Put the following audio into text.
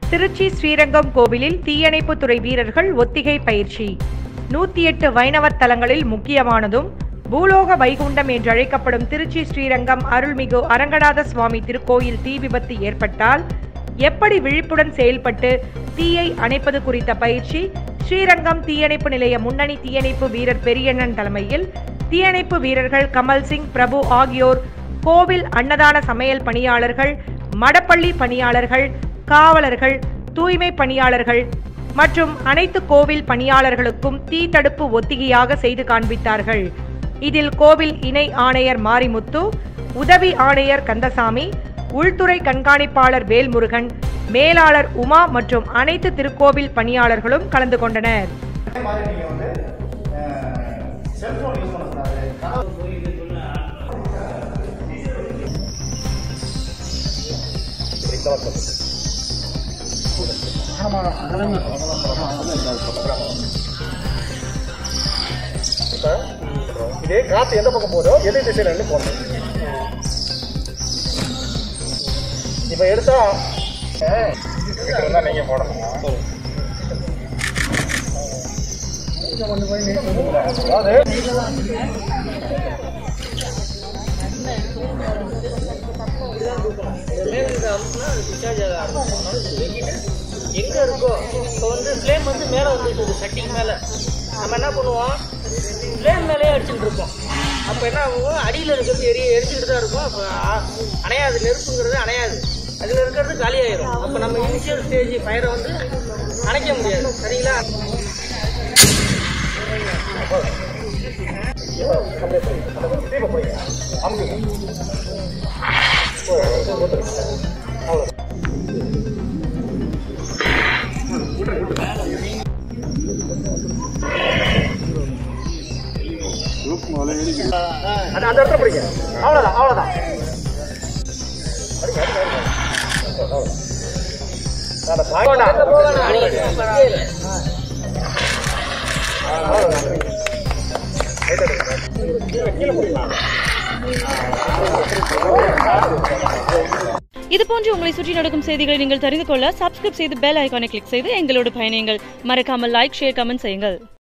திருச்சி ஸ்ரீரங்கம் கோவிலில் தீயணைப்புத்துறை வீரர்கள் ஒத்திகை பயிற்சி நூத்தி எட்டு வைணவத் தலங்களில் முக்கியமானதும் பூலோக வைகுண்டம் என்று அழைக்கப்படும் திருச்சி ஸ்ரீரங்கம் அருள்மிகு அரங்கநாத சுவாமி திருக்கோயில் தீ விபத்து ஏற்பட்டால் எப்படி விழிப்புடன் செயல்பட்டு தீயை அணைப்பது குறித்த பயிற்சி ஸ்ரீரங்கம் தீயணைப்பு நிலைய முன்னணி தீயணைப்பு வீரர் பெரியண்ணன் தலைமையில் தீயணைப்பு வீரர்கள் கமல் சிங் பிரபு ஆகியோர் கோவில் அன்னதான சமையல் பணியாளர்கள் மடப்பள்ளி பணியாளர்கள் காவலர்கள் தூய்மை பணியாளர்கள் மற்றும் அனைத்து கோவில் பணியாளர்களுக்கும் தீ தடுப்பு ஒத்திகையாக செய்து காண்பித்தார்கள் இதில் கோவில் இணை ஆணையர் மாரிமுத்து உதவி ஆணையர் கந்தசாமி உள்துறை கண்காணிப்பாளர் வேல்முருகன் மேலாளர் உமா மற்றும் அனைத்து திருக்கோவில் பணியாளர்களும் கலந்து கொண்டனர் அதே மாதிரி நீங்கள் வந்து செல்ஃபோன் யூஸ் பண்ணக்கூடாது கனவு இப்போ இதே காற்று எந்த பக்கம் போதோ எதிர் திசையில இருந்து போகணும் இப்போ எடுத்தா நீங்க போடணும் அதாவது எங்க இருக்கோ இப்போ வந்து ஃப்ளேம் வந்து மேலே வந்துட்டு சட்டிக்கு மேலே நம்ம என்ன பண்ணுவோம் ஃப்ளேம் மேலேயே அடிச்சுட்டு இருப்போம் அப்போ என்ன ஆகும் அடியில் இருக்கிறது எரிய எரிச்சுக்கிட்டு தான் இருக்கும் அப்போ அ- அணையாது நெருப்புங்கிறது அணையாது அதில் இருக்கிறது காலியாயிரும் அப்போ நம்ம இனிஷியல் ஸ்டேஜ் ஃபயரை வந்து அணைக்க முடியாது சரிங்களா தீபம் போய் அமுக்கு அது அந்த இடத்துல பிடிங்க அவ்வளோதான் அவ்வளோதான் அடிங்க, அடிங்க, அடிங்க. அவ்வளவுதான். அந்த பாய்ண்டா. அவ்வளவுதான். ரைட் எடுங்க. கீழே கீழே பிடிங்க இது போன்று உங்களை சுற்றி நடக்கும் செய்திகளை நீங்கள் தெரிந்து கொள்ள சப்ஸ்கிரைப் செய்து பெல் ஐகானை கிளிக் செய்து எங்களோடு பயணியுங்கள் மறக்காமல் லைக் ஷேர் கமெண்ட் செய்யுங்கள்